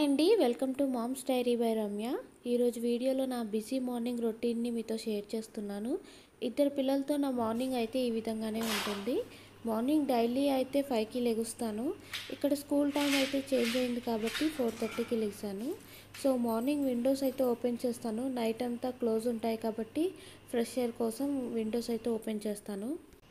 అండి welcome to mom's diary by Ramya ఈరోజు వీడియోలో నా బిజీ మార్నింగ్ రొటీన్ని మీతో షేర్ చేస్తున్నాను ఇద్దరు పిల్లలతో నా మార్నింగ్ అయితే ఈ విధంగానే ఉంటుంది మార్నింగ్ డైలీ అయితే ఫైవ్కి లెగుస్తాను ఇక్కడ స్కూల్ టైం అయితే చేంజ్ అయింది కాబట్టి ఫోర్ థర్టీకి లెగిసాను సో మార్నింగ్ విండోస్ అయితే ఓపెన్ చేస్తాను నైట్ అంతా క్లోజ్ ఉంటాయి కాబట్టి ఫ్రెష్ ఎయిర్ కోసం విండోస్ అయితే ఓపెన్ చేస్తాను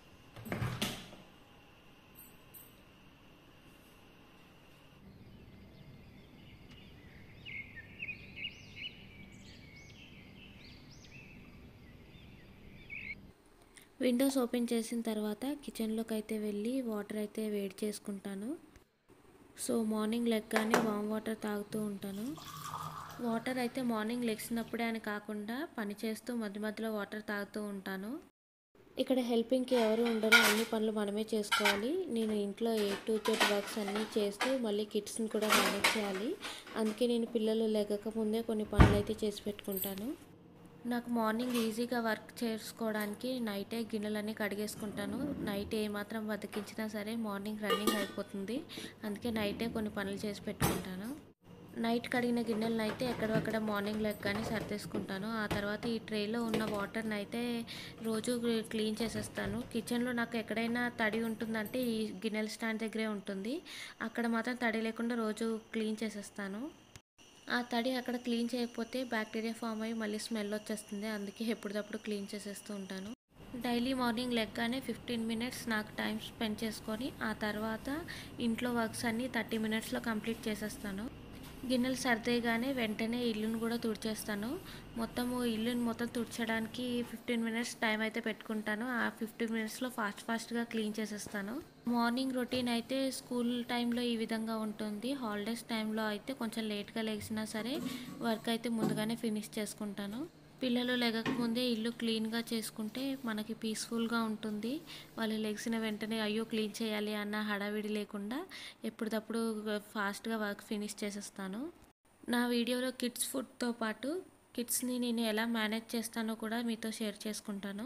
విండోస్ ఓపెన్ చేసిన తర్వాత కిచెన్లోకి అయితే వెళ్ళి వాటర్ అయితే వేడి చేసుకుంటాను సో మార్నింగ్ లెగ్గానే వామ్ వాటర్ తాగుతూ ఉంటాను వాటర్ అయితే మార్నింగ్ లెగ్సినప్పుడే అని కాకుండా పని చేస్తూ మధ్య మధ్యలో వాటర్ తాగుతూ ఉంటాను ఇక్కడ హెల్పింగ్కి ఎవరు ఉండరు అన్ని పనులు మనమే చేసుకోవాలి నేను ఇంట్లో ఏ టు జెడ్ వర్క్స్ అన్నీ చేస్తూ మళ్ళీ కిడ్స్ని కూడా మేనేజ్ చేయాలి అందుకే నేను పిల్లలు లెగక ముందే కొన్ని పనులు అయితే చేసి పెట్టుకుంటాను నాకు మార్నింగ్ ఈజీగా వర్క్ చేసుకోవడానికి నైటే గిన్నెలన్నీ కడిగేసుకుంటాను నైట్ ఏమాత్రం బతికించినా సరే మార్నింగ్ రన్నింగ్ అయిపోతుంది అందుకే నైటే కొన్ని పనులు చేసి పెట్టుకుంటాను నైట్ కడిగిన గిన్నెలను అయితే ఎక్కడక్కడ మార్నింగ్ లెగ్గానే సర్దేసుకుంటాను ఆ తర్వాత ఈ ట్రేలో ఉన్న వాటర్ని అయితే రోజు క్లీన్ చేసేస్తాను కిచెన్లో నాకు ఎక్కడైనా తడి ఉంటుందంటే ఈ గిన్నెల స్టాండ్ దగ్గరే ఉంటుంది అక్కడ మాత్రం తడి లేకుండా రోజు క్లీన్ చేసేస్తాను ఆ తడి అక్కడ క్లీన్ చేయకపోతే బ్యాక్టీరియా ఫామ్ అయ్యి మళ్ళీ స్మెల్ వచ్చేస్తుంది అందుకే ఎప్పటికప్పుడు క్లీన్ చేసేస్తూ ఉంటాను డైలీ మార్నింగ్ లెగ్గానే ఫిఫ్టీన్ మినిట్స్ నాకు టైం స్పెండ్ చేసుకొని ఆ తర్వాత ఇంట్లో వర్క్స్ అన్నీ థర్టీ మినిట్స్లో కంప్లీట్ చేసేస్తాను గిన్నెలు సర్దేగానే వెంటనే ఇల్లును కూడా తుడిచేస్తాను మొత్తము ఇల్లుని మొత్తం తుడచడానికి ఫిఫ్టీన్ మినిట్స్ టైం అయితే పెట్టుకుంటాను ఆ ఫిఫ్టీన్ మినిట్స్లో ఫాస్ట్ ఫాస్ట్గా క్లీన్ చేసేస్తాను మార్నింగ్ రొటీన్ అయితే స్కూల్ టైంలో ఈ విధంగా ఉంటుంది హాలిడేస్ టైంలో అయితే కొంచెం లేట్గా లేచినా సరే వర్క్ అయితే ముందుగానే ఫినిష్ చేసుకుంటాను పిల్లలు లెగకముందే ఇల్లు క్లీన్గా చేసుకుంటే మనకి పీస్ఫుల్గా ఉంటుంది వాళ్ళు లెగిసిన వెంటనే అయ్యో క్లీన్ చేయాలి అన్న హడావిడి లేకుండా ఎప్పటికప్పుడు ఫాస్ట్గా వర్క్ ఫినిష్ చేసేస్తాను నా వీడియోలో కిడ్స్ ఫుడ్తో పాటు కిడ్స్ని నేను ఎలా మేనేజ్ చేస్తానో కూడా మీతో షేర్ చేసుకుంటాను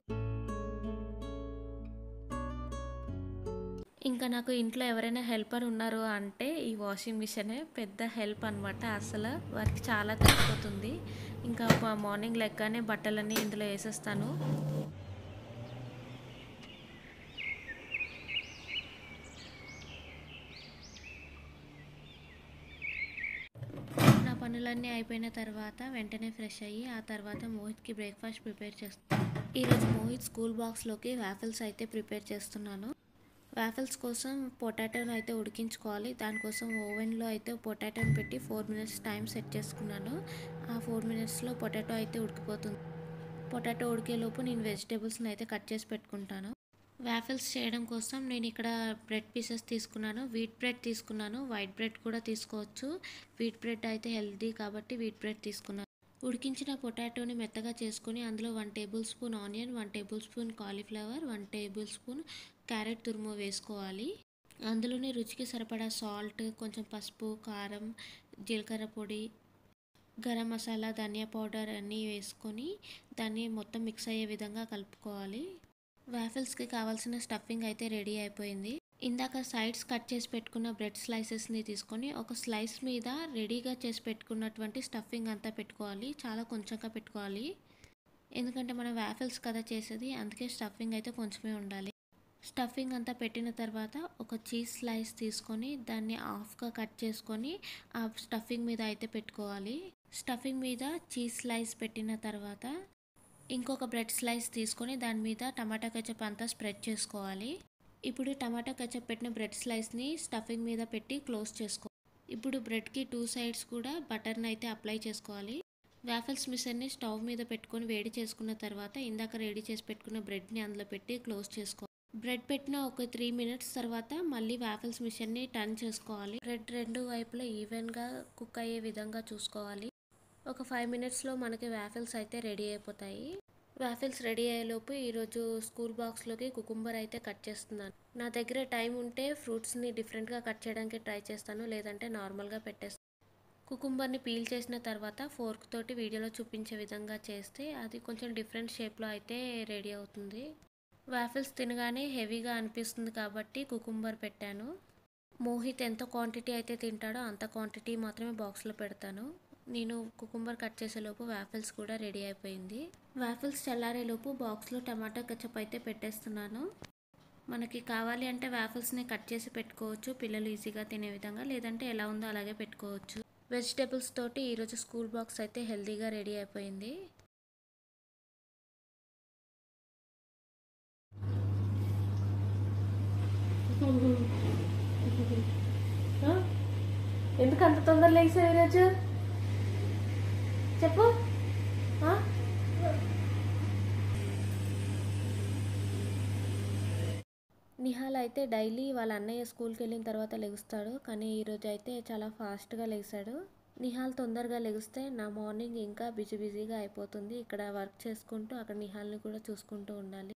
ఇంకా నాకు ఇంట్లో ఎవరైనా హెల్పర్ ఉన్నారు అంటే ఈ వాషింగ్ మిషనే పెద్ద హెల్ప్ అనమాట అసలు వర్క్ చాలా తగ్గిపోతుంది ఇంకా మార్నింగ్ లెగ్గానే బట్టలన్నీ ఇందులో వేసేస్తాను నా పనులన్నీ అయిపోయిన తర్వాత వెంటనే ఫ్రెష్ అయ్యి ఆ తర్వాత మోహిత్కి బ్రేక్ఫాస్ట్ ప్రిపేర్ చేస్తాను ఈరోజు మోహిత్ స్కూల్ బాక్స్లోకి వ్యాఫిల్స్ అయితే ప్రిపేర్ చేస్తున్నాను వాఫెల్స్ కోసం పొటాటోని అయితే ఉడికించుకోవాలి దానికోసం ఓవెన్లో అయితే పొటాటోని పెట్టి ఫోర్ మినిట్స్ టైం సెట్ చేసుకున్నాను ఆ ఫోర్ మినిట్స్లో పొటాటో అయితే ఉడికిపోతుంది పొటాటో ఉడికేలోపు నేను వెజిటేబుల్స్ని అయితే కట్ చేసి పెట్టుకుంటాను వాఫెల్స్ చేయడం కోసం నేను ఇక్కడ బ్రెడ్ పీసెస్ తీసుకున్నాను వీట్ బ్రెడ్ తీసుకున్నాను వైట్ బ్రెడ్ కూడా తీసుకోవచ్చు వీట్ బ్రెడ్ అయితే హెల్తీ కాబట్టి వీట్ బ్రెడ్ తీసుకున్నాను ఉడికించిన పొటాటోని మెత్తగా చేసుకొని అందులో one tablespoon onion one tablespoon cauliflower one tablespoon carrot తురుము వేసుకోవాలి అందులోనే రుచికి సరిపడా సాల్ట్ కొంచెం పసుపు కారం జీలకర్ర పొడి గరం మసాలా ధనియా పౌడర్ అన్నీ వేసుకొని దాన్ని మొత్తం మిక్స్ అయ్యే విధంగా కలుపుకోవాలి వాఫిల్స్కి కావాల్సిన స్టఫింగ్ అయితే రెడీ అయిపోయింది ఇందాక సైడ్స్ కట్ చేసి పెట్టుకున్న బ్రెడ్ స్లైసెస్ని తీసుకొని ఒక స్లైస్ మీద రెడీగా చేసి పెట్టుకున్నటువంటి స్టఫింగ్ అంతా పెట్టుకోవాలి చాలా కొంచెంగా పెట్టుకోవాలి ఎందుకంటే మనం వాఫిల్స్ కదా చేసేది అందుకే స్టఫింగ్ అయితే కొంచెమే ఉండాలి స్టఫింగ్ అంతా పెట్టిన తర్వాత ఒక చీజ్ స్లైస్ తీసుకొని దాన్ని హాఫ్గా కట్ చేసుకొని ఆ స్టఫింగ్ మీద అయితే పెట్టుకోవాలి స్టఫింగ్ మీద చీజ్ స్లైస్ పెట్టిన తర్వాత ఇంకొక బ్రెడ్ స్లైస్ తీసుకొని దాని మీద టమాటా కెచప్ అంతా స్ప్రెడ్ చేసుకోవాలి ఇప్పుడు టమాటా కెచప్ పెట్టిన బ్రెడ్ స్లైస్ని స్టఫింగ్ మీద పెట్టి క్లోజ్ చేసుకో ఇప్పుడు బ్రెడ్కి టూ సైడ్స్ కూడా బటర్ని అయితే అప్లై చేసుకోవాలి వాఫల్స్ మిషన్ని స్టవ్ మీద పెట్టుకొని వేడి చేసుకున్న తర్వాత ఇందాక రెడీ చేసి పెట్టుకున్న బ్రెడ్ని అందులో పెట్టి క్లోజ్ చేసుకోవాలి బ్రెడ్ పెట్టిన ఒక త్రీ మినిట్స్ తర్వాత మళ్ళీ వాఫల్స్ మిషన్ని టర్న్ చేసుకోవాలి బ్రెడ్ రెండు వైపులా ఈవెన్గా కుక్ అయ్యే విధంగా చూసుకోవాలి ఒక ఫైవ్ మినిట్స్లో మనకి వాఫిల్స్ అయితే రెడీ అయిపోతాయి వాఫిల్స్ రెడీ అయ్యేలోపు ఈరోజు స్కూల్ బాక్స్లోకి కుకుంబర్ అయితే కట్ చేస్తున్నాను నా దగ్గర టైం ఉంటే ఫ్రూట్స్ని డిఫరెంట్గా కట్ చేయడానికి ట్రై చేస్తాను లేదంటే నార్మల్గా పెట్టేస్తాను కుకుంబర్ని పీల్ చేసిన తర్వాత ఫోర్క్ తోటి వీడియోలో చూపించే విధంగా చేస్తే అది కొంచెం డిఫరెంట్ షేప్లో అయితే రెడీ అవుతుంది వాఫిల్స్ తినగానే హెవీగా అనిపిస్తుంది కాబట్టి కుకుంబర్ పెట్టాను మోహిత్ ఎంత క్వాంటిటీ అయితే తింటాడో అంత క్వాంటిటీ మాత్రమే బాక్స్లో పెడతాను నేను కుకుంబర్ కట్ చేసేలోపు వ్యాఫిల్స్ కూడా రెడీ అయిపోయింది వ్యాఫిల్స్ చల్లారేలోపు బాక్స్లో టమాటా కచప్ అయితే పెట్టేస్తున్నాను మనకి కావాలి అంటే వ్యాఫిల్స్ని కట్ చేసి పెట్టుకోవచ్చు పిల్లలు ఈజీగా తినే విధంగా లేదంటే ఎలా ఉందో అలాగే పెట్టుకోవచ్చు వెజిటేబుల్స్ తోటి ఈరోజు స్కూల్ బాక్స్ అయితే హెల్తీగా రెడీ అయిపోయింది ఎందుకు అంత తొందర లేచావు ఈరోజు చెప్పు ఆ? నిహాల్ అయితే డైలీ వాళ్ళ అన్నయ్య స్కూల్కి వెళ్ళిన తర్వాత లెగుస్తాడు కానీ ఈరోజు అయితే చాలా ఫాస్ట్గా లేచాడు నిహాల్ తొందరగా లెగిస్తే నా మార్నింగ్ ఇంకా బిజీ బిజీగా అయిపోతుంది ఇక్కడ వర్క్ చేసుకుంటూ అక్కడ నిహాల్ని కూడా చూసుకుంటూ ఉండాలి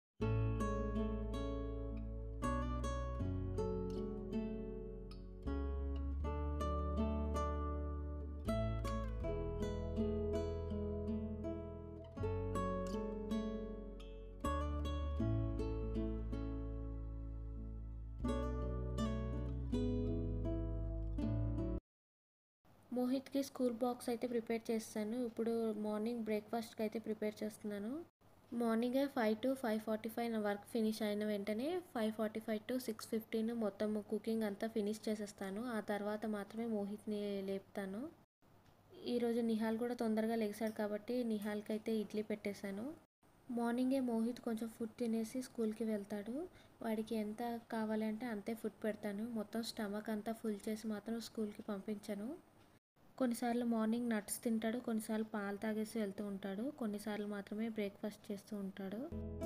మోహిత్కి స్కూల్ బాక్స్ అయితే ప్రిపేర్ చేస్తాను ఇప్పుడు మార్నింగ్ బ్రేక్ఫాస్ట్కి అయితే ప్రిపేర్ చేస్తున్నాను మార్నింగే five to five forty five నా వర్క్ ఫినిష్ అయిన వెంటనే five forty five to six fifteen మొత్తం కుకింగ్ అంతా ఫినిష్ చేసేస్తాను ఆ తర్వాత మాత్రమే మోహిత్ని లేపుతాను ఈరోజు నిహాల్ కూడా తొందరగా లెగిసాడు కాబట్టి నిహాల్కి అయితే ఇడ్లీ పెట్టేశాను మార్నింగే మోహిత్ కొంచెం ఫుడ్ తినేసి స్కూల్కి వెళ్తాడు వాడికి ఎంత కావాలంటే అంతే ఫుడ్ పెడతాను మొత్తం స్టమక్ అంతా ఫుల్ చేసి మాత్రం స్కూల్కి పంపించను కొన్నిసార్లు మార్నింగ్ నట్స్ తింటాడు కొన్నిసార్లు పాలు తాగేసి వెళ్తూ ఉంటాడు కొన్నిసార్లు మాత్రమే బ్రేక్ఫాస్ట్ చేస్తూ ఉంటాడు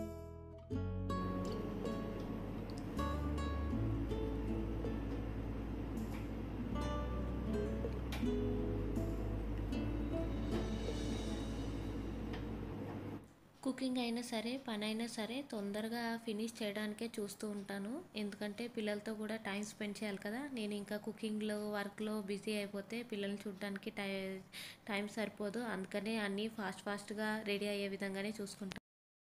కుకింగ్ అయినా సరే పని అయినా సరే తొందరగా ఫినిష్ చేయడానికే చూస్తూ ఉంటాను ఎందుకంటే పిల్లలతో కూడా టైం స్పెండ్ చేయాలి కదా నేను ఇంకా కుకింగ్లో వర్క్లో బిజీ అయిపోతే పిల్లల్ని చూడడానికి టై టైం సరిపోదు అందుకనే అన్నీ ఫాస్ట్ ఫాస్ట్గా రెడీ అయ్యే విధంగానే చూసుకుంటాను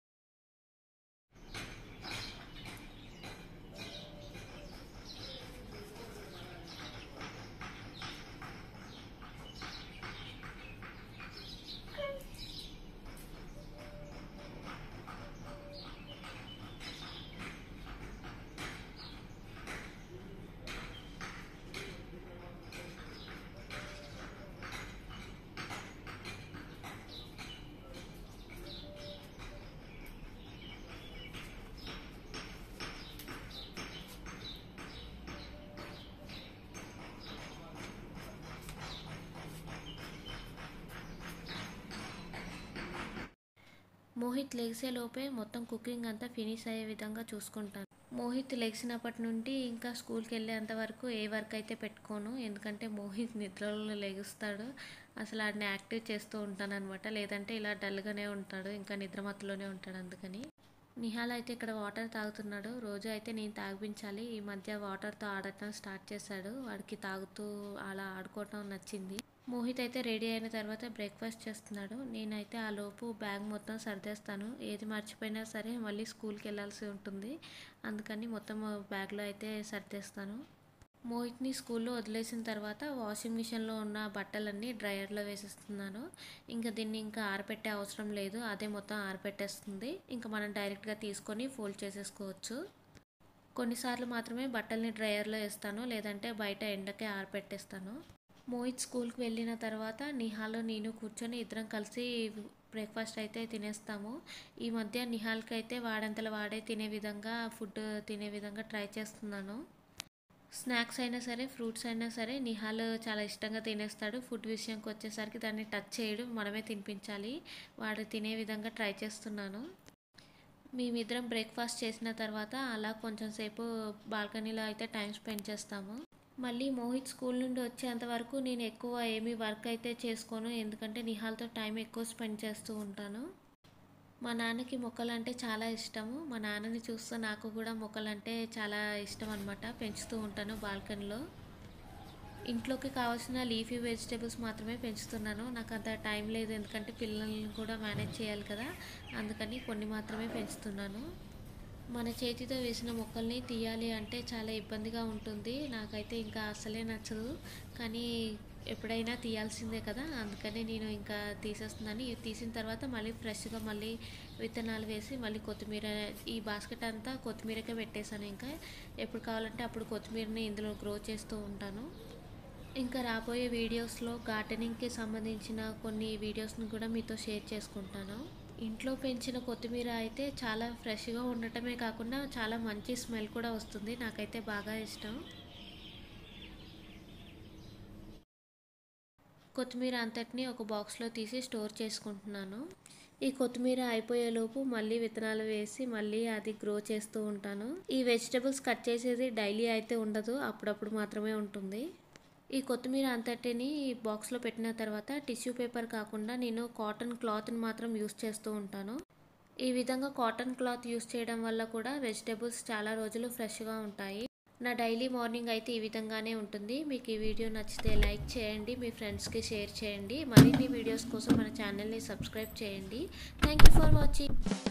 మోహిత్ లెగిసే లోపే మొత్తం కుకింగ్ అంతా ఫినిష్ అయ్యే విధంగా చూసుకుంటాను మోహిత్ లెగిసినప్పటి నుండి ఇంకా స్కూల్కి వెళ్ళేంత వరకు ఏ వర్క్ అయితే పెట్టుకోను ఎందుకంటే మోహిత్ నిద్రలో లెగుస్తాడు అసలు ఆడిని యాక్టివ్ చేస్తూ ఉంటాను అనమాట లేదంటే ఇలా డల్గానే ఉంటాడు ఇంకా నిద్రమత్తులోనే ఉంటాడు అందుకని నిహాల్ అయితే ఇక్కడ వాటర్ తాగుతున్నాడు రోజు అయితే నేను తాగిపించాలి ఈ మధ్య వాటర్తో ఆడటం స్టార్ట్ చేశాడు వాడికి తాగుతూ అలా ఆడుకోవటం నచ్చింది మోహిత్ అయితే రెడీ అయిన తర్వాత బ్రేక్ఫాస్ట్ చేస్తున్నాడు నేనైతే ఆ లోపు బ్యాగ్ మొత్తం సర్దేస్తాను ఏది మర్చిపోయినా సరే మళ్ళీ స్కూల్కి వెళ్ళాల్సి ఉంటుంది అందుకని మొత్తం బ్యాగ్లో అయితే సర్దేస్తాను మోహిత్ని స్కూల్లో వదిలేసిన తర్వాత వాషింగ్ మిషన్లో ఉన్న బట్టలన్నీ డ్రయర్లో వేసేస్తున్నాను ఇంకా దీన్ని ఇంకా ఆరపెట్టే అవసరం లేదు అదే మొత్తం ఆరపెట్టేస్తుంది ఇంకా మనం డైరెక్ట్గా తీసుకొని ఫోల్డ్ చేసేసుకోవచ్చు కొన్నిసార్లు మాత్రమే బట్టల్ని డ్రయర్లో వేస్తాను లేదంటే బయట ఎండకే ఆరపెట్టేస్తాను మోహిత్ స్కూల్కి వెళ్ళిన తర్వాత నిహాల్ నేను కూర్చొని ఇద్దరం కలిసి బ్రేక్ఫాస్ట్ అయితే తినేస్తాము ఈ మధ్య నిహాల్కి అయితే వాడంతల వాడే తినే విధంగా ఫుడ్ తినే విధంగా ట్రై చేస్తున్నాను స్నాక్స్ అయినా సరే ఫ్రూట్స్ అయినా సరే నిహాల్ చాలా ఇష్టంగా తినేస్తాడు ఫుడ్ విషయంకి వచ్చేసరికి దాన్ని టచ్ చేయడం మనమే తినిపించాలి వాడు తినే విధంగా ట్రై చేస్తున్నాను మేమిద్దరం బ్రేక్ఫాస్ట్ చేసిన తర్వాత అలా కొంచెం సేపు బాల్కనీలో అయితే టైం స్పెండ్ చేస్తాము మళ్ళీ మోహిత్ స్కూల్ నుండి వచ్చేంత వరకు నేను ఎక్కువ ఏమీ వర్క్ అయితే చేసుకోను ఎందుకంటే నిహాల్తో టైం ఎక్కువ స్పెండ్ చేస్తూ ఉంటాను మా నాన్నకి మొక్కలు అంటే చాలా ఇష్టము మా నాన్నని చూస్తూ నాకు కూడా మొక్కలు అంటే చాలా ఇష్టం అనమాట పెంచుతూ ఉంటాను బాల్కనీలో ఇంట్లోకి కావాల్సిన లీఫీ వెజిటేబుల్స్ మాత్రమే పెంచుతున్నాను నాకు అంత టైం లేదు ఎందుకంటే పిల్లల్ని కూడా మేనేజ్ చేయాలి కదా అందుకని కొన్ని మాత్రమే పెంచుతున్నాను మన చేతితో వేసిన మొక్కల్ని తీయాలి అంటే చాలా ఇబ్బందిగా ఉంటుంది నాకైతే ఇంకా అసలే నచ్చదు కానీ ఎప్పుడైనా తీయాల్సిందే కదా అందుకని నేను ఇంకా తీసేస్తున్నాను ఇవి తీసిన తర్వాత మళ్ళీ ఫ్రెష్గా మళ్ళీ విత్తనాలు వేసి మళ్ళీ కొత్తిమీర ఈ బాస్కెట్ అంతా కొత్తిమీరకే పెట్టేశాను ఇంకా ఎప్పుడు కావాలంటే అప్పుడు కొత్తిమీరని ఇందులో గ్రో చేస్తూ ఉంటాను ఇంకా రాబోయే వీడియోస్లో గార్డెనింగ్కి సంబంధించిన కొన్ని వీడియోస్ని కూడా మీతో షేర్ చేసుకుంటాను ఇంట్లో పెంచిన కొత్తిమీర అయితే చాలా ఫ్రెష్గా ఉండటమే కాకుండా చాలా మంచి స్మెల్ కూడా వస్తుంది నాకైతే బాగా ఇష్టం కొత్తిమీర అంతటిని ఒక బాక్స్లో తీసి స్టోర్ చేసుకుంటున్నాను ఈ కొత్తిమీర అయిపోయేలోపు మళ్ళీ విత్తనాలు వేసి మళ్ళీ అది గ్రో చేస్తూ ఉంటాను ఈ వెజిటబుల్స్ కట్ చేసేది డైలీ అయితే ఉండదు అప్పుడప్పుడు మాత్రమే ఉంటుంది ఈ కొత్తిమీర అంతటిని బాక్స్లో పెట్టిన తర్వాత టిష్యూ పేపర్ కాకుండా నేను కాటన్ క్లాత్ని మాత్రం యూస్ చేస్తూ ఉంటాను ఈ విధంగా కాటన్ క్లాత్ యూస్ చేయడం వల్ల కూడా వెజిటేబుల్స్ చాలా రోజులు ఫ్రెష్గా ఉంటాయి నా డైలీ మార్నింగ్ అయితే ఈ విధంగానే ఉంటుంది మీకు ఈ వీడియో నచ్చితే లైక్ చేయండి మీ ఫ్రెండ్స్కి షేర్ చేయండి మరిన్ని వీడియోస్ కోసం మన ఛానల్ని సబ్స్క్రైబ్ చేయండి థ్యాంక్ యూ ఫర్ వాచింగ్